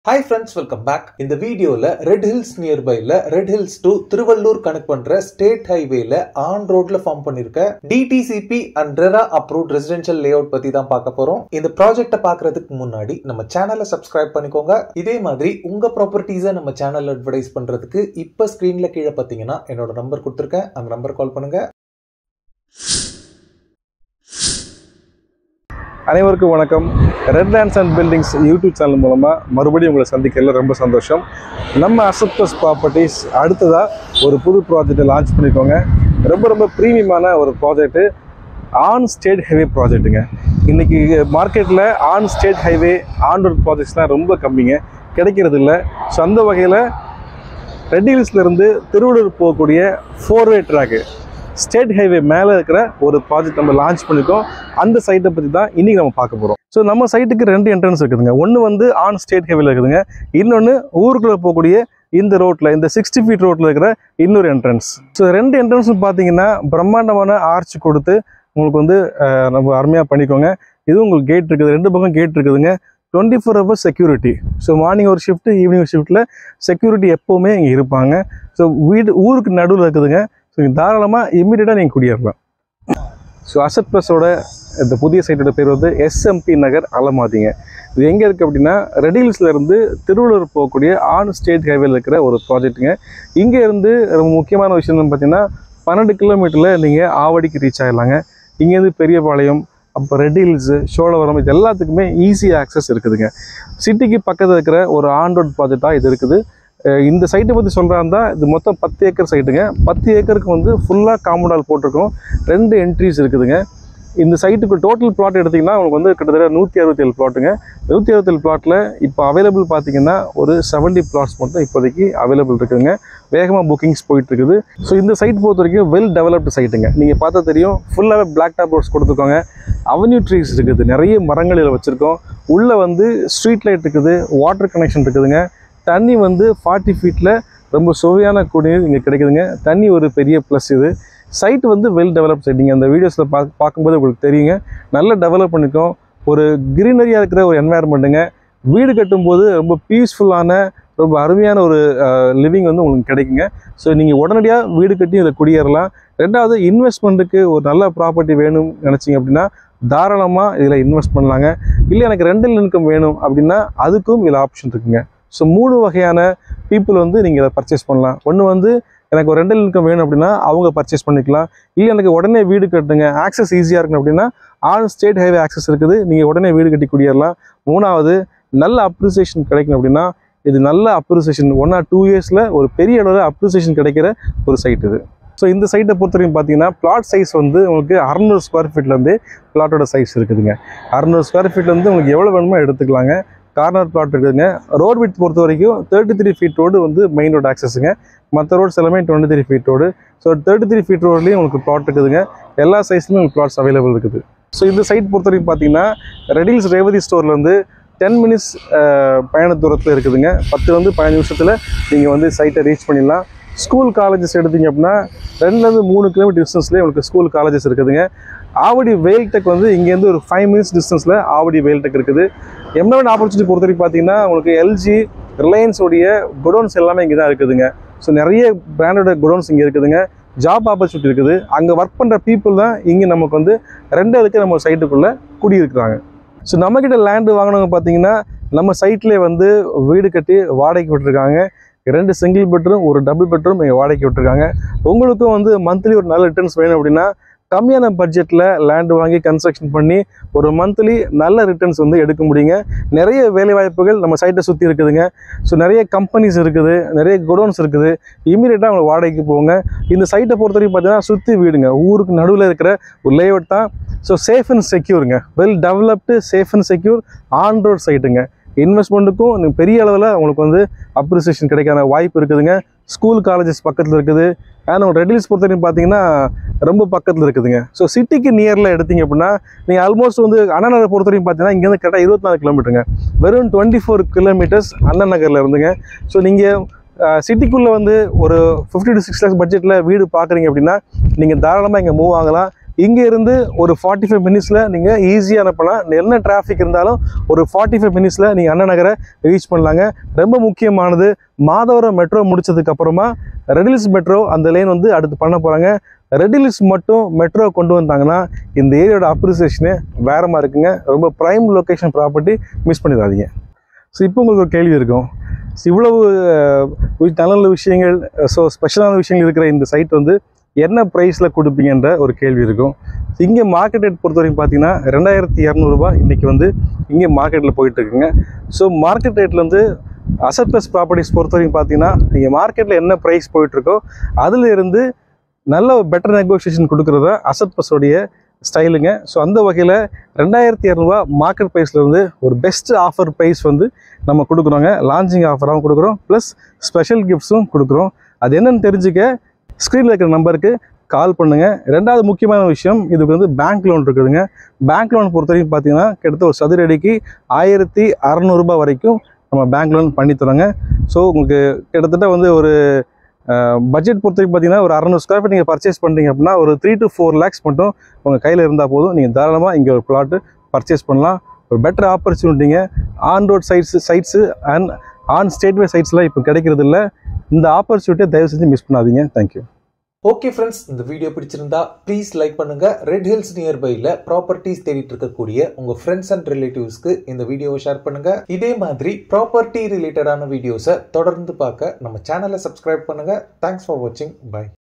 hi friends welcome back இந்த வீடியோல Red Hills நியர்பைல Red Hills to Tiruvallur connect பண்ற ஸ்டேட் ஹைவேல ஆன் ரோட்ல ஃபார்ம் பண்ணிருக்க DTCP and RERA approved residential layout பத்தி தான் பார்க்க போறோம் இந்த ப்ராஜெக்ட்டை பார்க்கறதுக்கு முன்னாடி நம்ம சேனலை சப்ஸ்கிரைப் பண்ணிக்கோங்க இதே மாதிரி உங்க ப்ராப்பர்ட்டிஸை நம்ம சேனல்ல அட்வர்டைஸ் பண்றதுக்கு இப்ப ஸ்கிரீன்ல கீழே பாத்தீங்கன்னா என்னோட நம்பர் கொடுத்துருக்கேன் அந்த நம்பர் கால் பண்ணுங்க அனைவருக்கும் வணக்கம் Red Lands and Buildings YouTube channel மூலமாக மறுபடியும் உங்களை சந்திக்கிறதுல ரொம்ப சந்தோஷம் நம்ம அசப்டஸ் ப்ராப்பர்ட்டிஸ் அடுத்ததாக ஒரு புது ப்ராஜெக்டை லான்ச் பண்ணியிருக்கோங்க ரொம்ப ரொம்ப ப்ரீமியமான ஒரு ப்ராஜெக்ட்டு ஆன் ஸ்டேட் ஹைவே ப்ராஜெக்ட்டுங்க இன்றைக்கி மார்க்கெட்டில் on state highway on road ப்ராஜெக்ட்ஸ்லாம் ரொம்ப கம்மிங்க கிடைக்கிறது இல்லை ஸோ அந்த வகையில் ரெட் ஹில்ஸ்லேருந்து திருவள்ளூர் போகக்கூடிய four way track state highway மேலே இருக்கிற ஒரு ப்ராஜெக்ட் நம்ம லான்ச் பண்ணியிருக்கோம் அந்த சைட்டை பற்றி தான் இன்றைக்கி நம்ம பார்க்க போகிறோம் ஸோ நம்ம சைட்டுக்கு ரெண்டு என்ட்ரன்ஸ் இருக்குதுங்க ஒன்று வந்து ஆன் ஸ்டேட் ஹைவேல இருக்குதுங்க இன்னொன்று ஊருக்குள்ளே போகக்கூடிய இந்த ரோட்டில் இந்த சிக்ஸ்டி ஃபீட் ரோட்டில் இருக்கிற இன்னொரு என்ட்ரன்ஸ் ஸோ ரெண்டு என்ட்ரன்ஸும் பார்த்தீங்கன்னா பிரம்மாண்டமான ஆர்ச் கொடுத்து உங்களுக்கு வந்து அஹ், நம்ம அருமையாக பண்ணிக்கோங்க இதுவும் உங்களுக்கு கேட் இருக்குது ரெண்டு பக்கம் கேட் இருக்குதுங்க twenty four hours security so morning ஒரு ஷிஃப்ட் ஈவினிங் ஒரு ஷிஃப்ட்டில் செக்யூரிட்டி எப்போவுமே இங்கே இருப்பாங்க ஸோ வீடு ஊருக்கு நடுவில் இருக்குதுங்க ஸோ நீங்கள் தாராளமாக இம்மிடியட்டாக நீங்கள் குடியேறலாம் ஸோ அசட் ப்ளஸோட இந்த புதிய சைட்டோட பேர் வந்து எஸ்எம்பி நகர் அலமாதிங்க இது எங்கே இருக்குது அப்படின்னா ரெடில்ஸ்ல இருந்து திருவள்ளூர் போகக்கூடிய ஆன் ஸ்டேட் ஹைவேல இருக்கிற ஒரு ப்ராஜெக்ட்டுங்க இங்கே இருந்து ரொம்ப முக்கியமான விஷயம் என்னன்னு பார்த்தீங்கன்னா பன்னெண்டு கிலோமீட்டரில் நீங்கள் ஆவடிக்கு ரீச் ஆகிடலாங்க இங்கேருந்து பெரியபாளையம் அப்போ ரெட் ஹில்ஸு சோழவரம் இது எல்லாத்துக்குமே ஈஸி ஆக்சஸ் இருக்குதுங்க சிட்டிக்கு பக்கத்தில் இருக்கிற ஒரு ஆன் ரோட் ப்ராஜெக்டாக இது இருக்குது அஹ் இந்த சைட்டை பற்றி சொல்கிறாருந்தா இது மொத்தம் பத்து ஏக்கர் சைட்டுங்க பத்து ஏக்கருக்கு வந்து ஃபுல்லாக காம்பவுண்டால் போட்டிருக்கோம் ரெண்டு என்ட்ரிஸ் இருக்குதுங்க இந்த சைட்டுக்கு டோட்டல் பிளாட் எடுத்திங்கன்னா உங்களுக்கு வந்து கிட்டத்தட்ட நூற்றி அறுபத்தேழு பிளாட்டுங்க நூற்றி அறுபத்தேழு பிளாட்டில் இப்போ அவைலபிள் பார்த்தீங்கன்னா ஒரு செவன்ட்டி பிளாட்ஸ் மட்டும் இப்போதைக்கு அவைலபிள் இருக்குதுங்க வேகமாக புக்கிங்ஸ் போயிட்டு இருக்குது ஸோ இந்த சைட் பொறுத்த வரைக்கும் வெல் டெவலப்டு சைட்டுங்க நீங்கள் பார்த்தா தெரியும் ஃபுல்லாகவே பிளாக் டாப் ரோட்ஸ் கொடுத்துருக்கோங்க அவென்யூ ட்ரீஸ் இருக்குது நிறைய மரங்கள் இதில் வச்சுருக்கோம் உள்ளே வந்து ஸ்ட்ரீட் லைட் இருக்குது வாட்டர் கனெக்ஷன் இருக்குதுங்க தண்ணி வந்து ஃபார்ட்டி ஃபீட்டில் ரொம்ப சுவையான குடிநீர் இங்கே கிடைக்குதுங்க தண்ணி ஒரு பெரிய ப்ளஸ் இது சைட் வந்து வெல் டெவலப் சைட் நீங்கள் அந்த வீடியோஸில் பா பார்க்கும்போது உங்களுக்கு தெரியுங்க நல்லா டெவலப் பண்ணிருக்கோம் ஒரு க்ரீனரியாக இருக்கிற ஒரு என்வாயர்மெண்ட்டுங்க வீடு கட்டும்போது ரொம்ப பீஸ்ஃபுல்லான ரொம்ப அருமையான ஒரு லிவிங் வந்து உங்களுக்கு கிடைக்குங்க ஸோ நீங்கள் உடனடியாக வீடு கட்டி இதில் குடியேறலாம் ரெண்டாவது இன்வெஸ்ட்மெண்ட்டுக்கு ஒரு நல்ல ப்ராப்பர்ட்டி வேணும்னு நினச்சிங்க அப்படின்னா தாராளமாக இதில் இன்வெஸ்ட் பண்ணலாங்க இல்லை எனக்கு ரெண்டல் இன்கம் வேணும் அப்படின்னா அதுக்கும் இதில் ஆப்ஷன் இருக்குங்க ஸோ மூணு வகையான பீப்புள் வந்து நீங்கள் இதை பர்ச்சேஸ் பண்ணலாம் ஒன்று வந்து எனக்கு ஒரு ரெண்டல் இன்கம் வேணும் அப்படின்னா அவங்க பர்ச்சேஸ் பண்ணிக்கலாம் இல்லை எனக்கு உடனே வீடு கட்டுங்க ஆக்சஸ் ஈஸியாக இருக்கணும் அப்படின்னா ஆன் ஸ்டேட் ஹைவே ஆக்சஸ் இருக்குது நீங்கள் உடனே வீடு கட்டி குடியேறலாம் மூணாவது நல்ல அப்ரிசியேஷன் கிடைக்கணும் அப்படின்னா இது நல்ல அப்ரிசியேஷன் ஒன் ஆர் டூ இயர்ஸில் ஒரு பெரிய அளவில் அப்ரிசியேஷன் கிடைக்கிற ஒரு சைட் இது ஸோ இந்த சைட்டை பொறுத்த வரைக்கும் பார்த்தீங்கன்னா பிளாட் சைஸ் வந்து உங்களுக்கு அறநூறு ஸ்கொயர் ஃபீட்லேருந்து பிளாட்டோட சைஸ் இருக்குதுங்க அறநூறு ஸ்கொயர் ஃபீட்லேருந்து உங்களுக்கு எவ்வளோ வேணுமோ எடுத்துக்கலாங்க கார்னர் பிளாட் இருக்குதுங்க ரோட் வித் பொறுத்த வரைக்கும் தேர்ட்டி த்ரீ ஃபீட் ரோடு வந்து மெயின் ரோடு ஆக்சஸுங்க மற்ற ரோட்ஸ் எல்லாமே twenty three feet road so thirty three feet ரோட்லேயும் உங்களுக்கு பிளாட் இருக்குதுங்க எல்லா சைஸ்லையும் உங்களுக்கு பிளாட்ஸ் அவைலபிள் இருக்குது ஸோ இந்த சைட் பொறுத்த வரைக்கும் பார்த்தீங்கன்னா ரெடில்ஸ் ரேவதி ஸ்டோர்லேருந்து டென் மினிட்ஸ் பயண தூரத்தில் இருக்குதுங்க பத்து வந்து பதினஞ்சு நிமிஷத்தில் நீங்கள் வந்து சைட்டை ரீச் பண்ணிடலாம் ஸ்கூல் காலேஜஸ் எடுத்தீங்க அப்படின்னா ரெண்டுலேருந்து மூணு கிலோமீட்டர் டிஸ்டன்ஸ்லேயே உங்களுக்கு ஸ்கூல் காலேஜஸ் இருக்குதுங்க ஆவடி வெயில்டெக் வந்து இங்கேருந்து ஒரு ஃபைவ் மினிட்ஸ் டிஸ்டன்ஸில் ஆவடி வெயில்டெக் இருக்குது எம்எல்ஏ ஆப்பர்ச்சுனிட்டி பொறுத்த வரைக்கும் பார்த்தீங்கன்னா உங்களுக்கு எல்ஜி ரிலையன்ஸோடைய குடோன்ஸ் எல்லாமே இங்கே தான் இருக்குதுங்க ஸோ நிறைய பிராண்டோட குடோன்ஸ் இங்கே இருக்குதுங்க ஜாப் ஆப்பர்ச்சுனிட்டி இருக்குது அங்கே ஒர்க் பண்ணுற பீப்புள் தான் இங்கே நமக்கு வந்து ரெண்டாவதுக்கு நம்ம சைட்டுக்குள்ளே குடியிருக்கிறாங்க ஸோ நம்மக்கிட்ட லேண்டு வாங்கினவங்க பார்த்தீங்கன்னா நம்ம சைட்லேயே வந்து வீடு கட்டி வாடகைக்கு விட்டுருக்காங்க ரெண்டு சிங்கிள் பெட்ரூம் ஒரு டபுள் பெட்ரூம் இங்கே வாடகைக்கு விட்டுருக்காங்க உங்களுக்கும் வந்து மந்த்லி ஒரு நல்ல ரிட்டர்ன்ஸ் வேணும் அப்படின்னா கம்மியான பட்ஜெட்டில் லேண்டு வாங்கி கன்ஸ்ட்ரக்ஷன் பண்ணி ஒரு மந்த்லி நல்ல ரிட்டர்ன்ஸ் வந்து எடுக்க முடியுங்க நிறைய வேலைவாய்ப்புகள் நம்ம சைட்டை சுற்றி இருக்குதுங்க ஸோ நிறைய கம்பெனிஸ் இருக்குது நிறைய குடோன்ஸ் இருக்குது இமீடியட்டாக அவங்க வாடகைக்கு போங்க இந்த சைட்டை பொறுத்த வரைக்கும் பார்த்தீங்கன்னா சுற்றி வீடுங்க ஊருக்கு நடுவில் இருக்கிற ஒரு லேஅவுட் தான் ஸோ சேஃப் அண்ட் செக்யூருங்க well developed safe and secure on road சைட்டுங்க இன்வெஸ்ட்மெண்ட்டுக்கும் நீங்க பெரிய அளவில் உங்களுக்கு வந்து அப்ரிசியேஷன் கிடைக்காத வாய்ப்பு இருக்குதுங்க ஸ்கூல் காலேஜஸ் பக்கத்தில் இருக்குது ஆனால் ரெடில்ஸ் பொறுத்த வரைக்கும் பார்த்தீங்கன்னா ரொம்ப பக்கத்தில் இருக்குதுங்க ஸோ சிட்டிக்கு நியரில் எடுத்தீங்க அப்படின்னா நீங்கள் ஆல்மோஸ்ட் வந்து அண்ணா நகர் பொறுத்த வரைக்கும் பார்த்தீங்கன்னா இங்கேருந்து கரெக்டாக இருபத்தி நாலு கிலோமீட்டருங்க வெறும் டுவெண்ட்டி ஃபோர் கிலோமீட்டர்ஸ் அண்ணா நகரில் இருந்துங்க ஸோ நீங்கள் சிட்டிக்குள்ளே வந்து ஒரு ஃபிஃப்டி டு சிக்ஸ் லேக்ஸ் பட்ஜெட்டில் வீடு பார்க்குறீங்க அப்படின்னா நீங்கள் தாராளமாக இங்கே மூவ் ஆகலாம் இங்கே இருந்து ஒரு ஃபார்ட்டி ஃபைவ் மினிட்ஸில் நீங்கள் ஈஸியாக அனுப்பலாம் என்ன டிராஃபிக் இருந்தாலும் ஒரு ஃபார்ட்டி ஃபைவ் மினிட்ஸில் நீங்கள் அண்ணா நகரை ரீச் பண்ணலாங்க ரொம்ப முக்கியமானது மாதவரம் மெட்ரோ முடிச்சதுக்கு அப்புறமா ரெடில்ஸ் மெட்ரோ அந்த லைன் வந்து அடுத்து பண்ண போகிறாங்க ரெடில்ஸ் மட்டும் மெட்ரோ கொண்டு வந்தாங்கன்னா இந்த ஏரியாவோட அப்ரிசியேஷனே வேற மாதிரி இருக்குங்க ரொம்ப ப்ரைம் லொக்கேஷன் ப்ராப்பர்ட்டி மிஸ் பண்ணிடாதீங்க ஸோ இப்போ உங்களுக்கு ஒரு கேள்வி இருக்கும் ஸோ இவ்வளவு அஹ், வி- நல்ல நல்ல விஷயங்கள் ஸோ ஸ்பெஷலான விஷயங்கள் இருக்கிற இந்த சைட் வந்து என்ன ப்ரைஸில் கொடுப்பீங்கன்ற ஒரு கேள்வி இருக்கும் இங்கே மார்க்கெட் ரேட் பொறுத்த வரைக்கும் பார்த்தீங்கன்னா ரெண்டாயிரத்தி இரநூறுபா இன்றைக்கி வந்து இங்கே மார்க்கெட்டில் போயிட்டு இருக்குங்க ஸோ மார்க்கெட் ரேட்லேருந்து அசட் ப்ளஸ் ப்ராப்பர்ட்டிஸ் பொறுத்த வரைக்கும் பார்த்தீங்கன்னா இங்கே மார்க்கெட்டில் என்ன ப்ரைஸ் போயிட்டுருக்கோ அதில் இருந்து நல்ல பெட்டர் நெகோசியேஷன் கொடுக்குறது தான் அசட் ப்ளஸோடைய ஸ்டைலுங்க ஸோ அந்த வகையில் ரெண்டாயிரத்தி இரநூறுவா மார்க்கெட் ப்ரைஸ்லேருந்து ஒரு பெஸ்ட் ஆஃபர் ப்ரைஸ் வந்து நம்ம கொடுக்குறோங்க லான்ச்சிங் ஆஃபராகவும் கொடுக்குறோம் ப்ளஸ் ஸ்பெஷல் கிஃப்ட்ஸும் கொடுக்குறோம் அது என்னன்னு தெரிஞ்சுக்க ஸ்க்ரீனில் இருக்கிற நம்பருக்கு கால் பண்ணுங்கள் ரெண்டாவது முக்கியமான விஷயம் இதுக்கு வந்து பேங்க் லோன் இருக்குதுங்க பேங்க் லோன் பொறுத்த வரைக்கும் பார்த்தீங்கன்னா கிட்டத்தட்ட ஒரு சதுர அடிக்கு ஆயிரத்தி அறநூறுபா வரைக்கும் நம்ம பேங்க் லோன் பண்ணி தரோங்க ஸோ உங்களுக்கு கிட்டத்தட்ட வந்து ஒரு பட்ஜெட் பொறுத்த வரைக்கும் பார்த்தீங்கன்னா ஒரு அறநூறு ஸ்கொயர் ஃபீட் நீங்கள் பர்ச்சேஸ் பண்ணுறீங்க அப்படின்னா ஒரு த்ரீ டு ஃபோர் லேக்ஸ் மட்டும் உங்கள் கையில் இருந்தால் போதும் நீங்கள் தாராளமாக இங்கே ஒரு பிளாட்டு பர்ச்சேஸ் பண்ணலாம் ஒரு பெட்டர் ஆப்பர்ச்சுனிட்டிங்க on road sites sites and on ஸ்டேட்வே சைட்ஸ்லாம் இப்போ கிடைக்கிறது இல்ல இந்த ஆப்பர்ச்சுனிட்டியை தயவு செஞ்சு மிஸ் பண்ணாதீங்க தேங்க்யூ ஓகே ஃப்ரெண்ட்ஸ் இந்த வீடியோ பிடிச்சிருந்தா ப்ளீஸ் லைக் பண்ணுங்க ரெட் ஹில்ஸ் நியர்பைல ப்ராப்பர்ட்டிஸ் தேடிட்டு இருக்கக்கூடிய உங்க ஃப்ரெண்ட்ஸ் அண்ட் ரிலேட்டிவ்ஸ்க்கு இந்த வீடியோவை ஷேர் பண்ணுங்க இதே மாதிரி ப்ராப்பர்ட்டி ரிலேட்டடான வீடியோஸை தொடர்ந்து பார்க்க நம்ம சேனலை சப்ஸ்கிரைப் பண்ணுங்க தேங்க்ஸ் ஃபார் வாட்சிங் பை